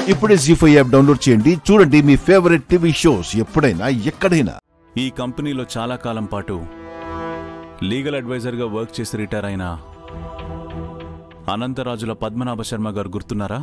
ఇప్పుడే G five app download చేయండి చూడండి మీ ఫేవరెట్ టీవీ షోస్ ఎప్పుడైనా ఎక్కడైనా ఈ కంపెనీలో చాలా కాలం పాటు లీగల్ అడ్వైజర్గా వర్క్ చేసి రిటైర్ అయిన అనంతరాజుల పద్మనాభ శర్మ గారు గుర్తున్నారా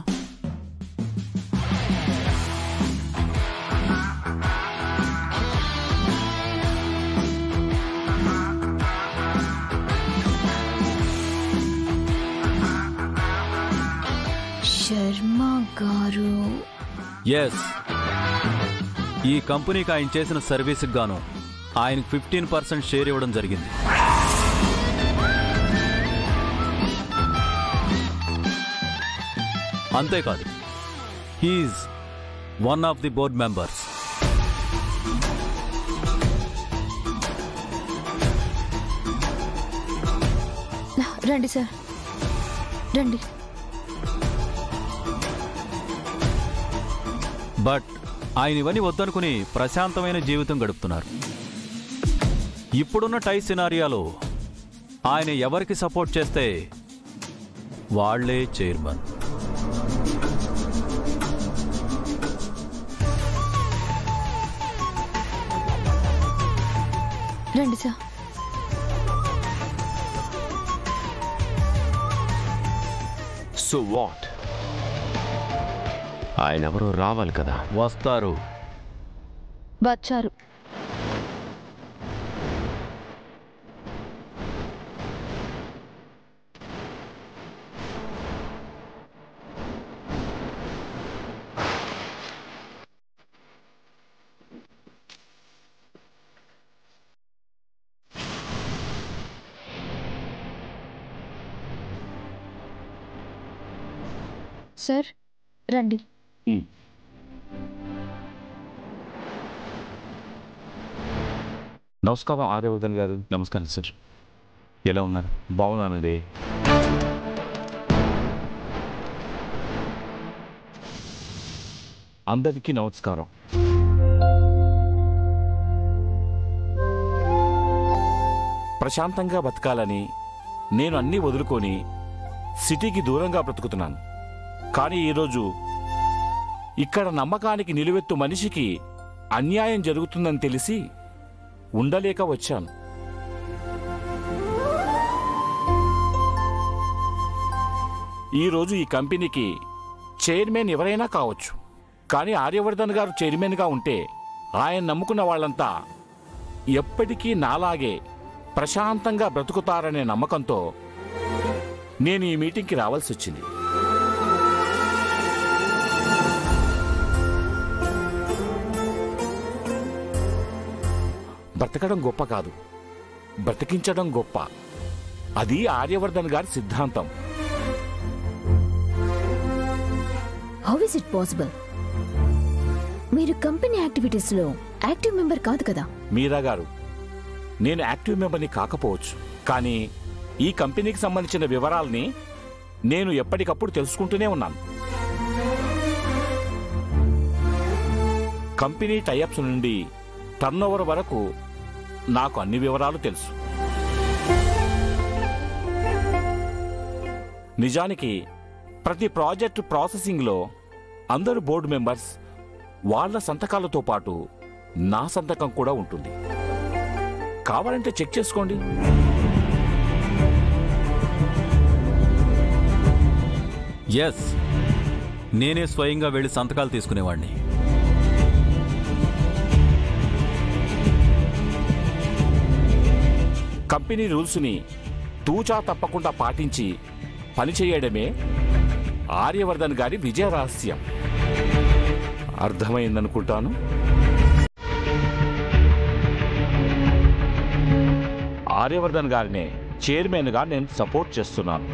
శర్మ గారు ఎస్ ఈ కంపెనీకి ఆయన చేసిన సర్వీస్కి గాను ఆయనకు ఫిఫ్టీన్ పర్సెంట్ షేర్ ఇవ్వడం జరిగింది అంతేకాదు he is one of the board members రండి సార్ రండి బట్ ఆయన ఇవన్నీ వద్దనుకుని ప్రశాంతమైన జీవితం గడుపుతున్నారు ఇప్పుడున్న టై సినారియాలో ఆయన ఎవరికి సపోర్ట్ చేస్తే వాళ్లే చైర్మన్ రండి సార్ సో వాట్ ఆయన ఎవరో రావాలి కదా వస్తారు వచ్చారు సార్ రండి నమస్కారం ఆర్యవర్ధన్ గారు నమస్కారం సార్ ఎలా ఉన్నారు బాగున్నానండి అందరికీ నమస్కారం ప్రశాంతంగా బతకాలని నేను అన్నీ వదులుకొని సిటీకి దూరంగా బ్రతుకుతున్నాను కానీ ఈరోజు ఇక్కడ నమ్మకానికి నిలువెత్తు మనిషికి అన్యాయం జరుగుతుందని తెలిసి ఉండలేక వచ్చాను ఈరోజు ఈ కంపెనీకి చైర్మన్ ఎవరైనా కావచ్చు కానీ ఆర్యవర్ధన్ గారు చైర్మన్గా ఉంటే ఆయన నమ్ముకున్న వాళ్ళంతా ఎప్పటికీ నాలాగే ప్రశాంతంగా బ్రతుకుతారనే నమ్మకంతో నేను ఈ మీటింగ్కి రావాల్సి వచ్చింది బ్రతకడం గొప్ప కాదు బ్రతికించడం గొప్ప అది ఆర్యవర్ధన్ గారి సిద్ధాంతం హౌ ఇస్ ఇట్ పాసిబుల్ మీరు కంపెనీ యాక్టివిటీస్ లో యాక్టివ్ మెంబర్ కాదు కదా మీరా గారు నేను యాక్టివ్ మెంబర్ని కాకపోవచ్చు కానీ ఈ కంపెనీకి సంబంధించిన వివరాల్ని నేను ఎప్పటికప్పుడు తెలుసుకుంటూనే ఉన్నాను కంపెనీ టైఅప్స్ నుండి టర్నోవర్ వరకు నాకు అన్ని వివరాలు తెలుసు నిజానికి ప్రతి ప్రాజెక్ట్ ప్రాసెసింగ్లో అందరు బోర్డు మెంబర్స్ వాళ్ళ సంతకాలతో పాటు నా సంతకం కూడా ఉంటుంది కావాలంటే చెక్ చేసుకోండి ఎస్ నేనే స్వయంగా వెళ్ళి సంతకాలు తీసుకునేవాడిని కంపెనీ రూల్స్ని తూచా తప్పకుండా పాటించి పనిచేయడమే ఆర్యవర్ధన్ గారి విజయ రహస్యం అర్థమైందనుకుంటాను ఆర్యవర్ధన్ గారినే చైర్మన్గా నేను సపోర్ట్ చేస్తున్నాను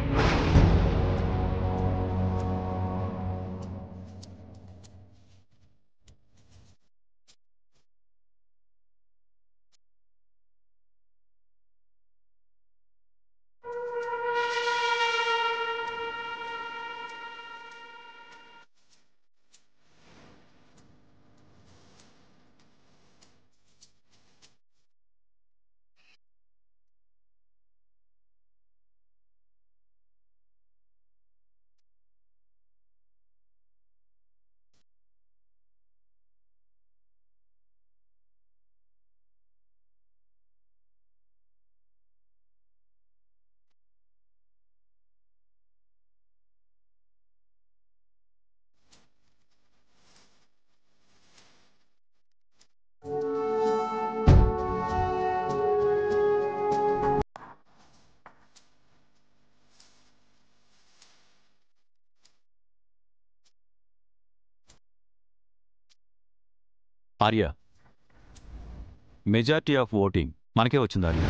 ఆర్య మెజారిటీ ఆఫ్ ఓటింగ్ మనకే వచ్చింది Arya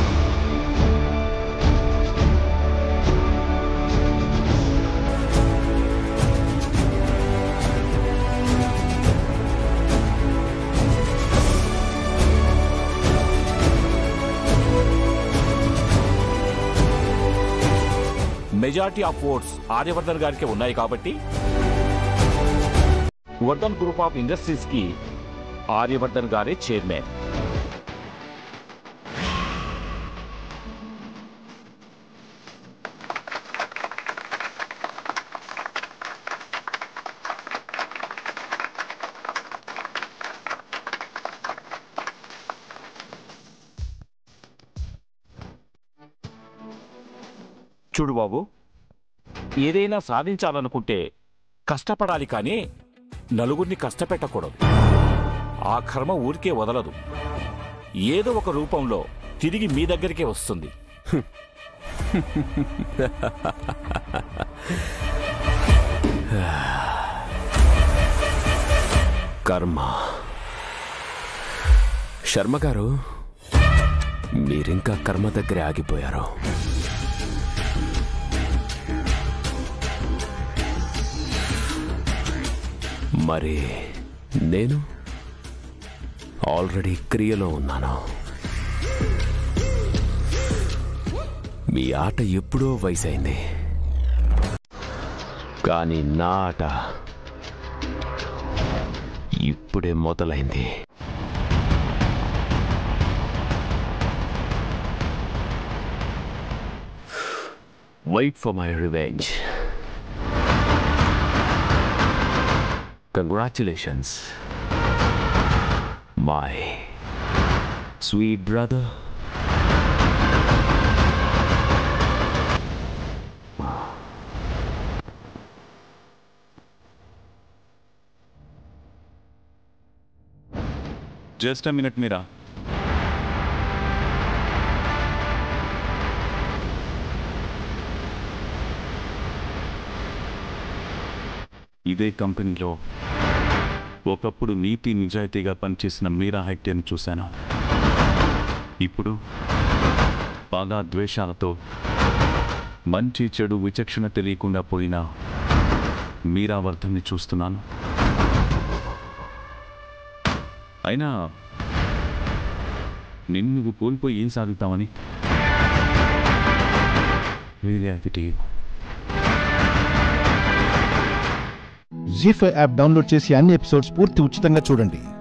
majority of votes Aryavardhan గారికి ఉన్నాయి కాబట్టి వర్ధన్ గ్రూప్ ఆఫ్ ఇండస్ట్రీస్ కి ఆర్యవర్ధన్ గారే చైర్మన్ చూడు బాబు ఏదైనా సాధించాలనుకుంటే కష్టపడాలి కానీ నలుగురిని కష్టపెట్టకూడదు ఆ కర్మ ఊరికే వదలదు ఏదో ఒక రూపంలో తిరిగి మీ దగ్గరికే వస్తుంది కర్మ శర్మ గారు మీరింకా కర్మ దగ్గరే ఆగిపోయారు మరి నేను ఆల్రెడీ క్రియలో ఉన్నాను మీ ఆట ఎప్పుడో వయసైంది కానీ నా ఆట ఇప్పుడే మొదలైంది wait for my revenge congratulations my sweet brother just minute Meera ఇదే కంపెనీలో ఒకప్పుడు నీతి నిజాయితీగా పనిచేసిన మీరా హెక్టేని చూశాను ఇప్పుడు బాగా ద్వేషాలతో మంచి చెడు విచక్షణ తెలియకుండా పోయిన మీరావర్ధన్ని చూస్తున్నాను అయినా నిన్ను నువ్వు కోల్పోయి ఏం సాధిస్తామని reality Zee five app download చేసి అన్ని ఎపిసోడ్స్ పూర్తి ఉచితంగా చూడండి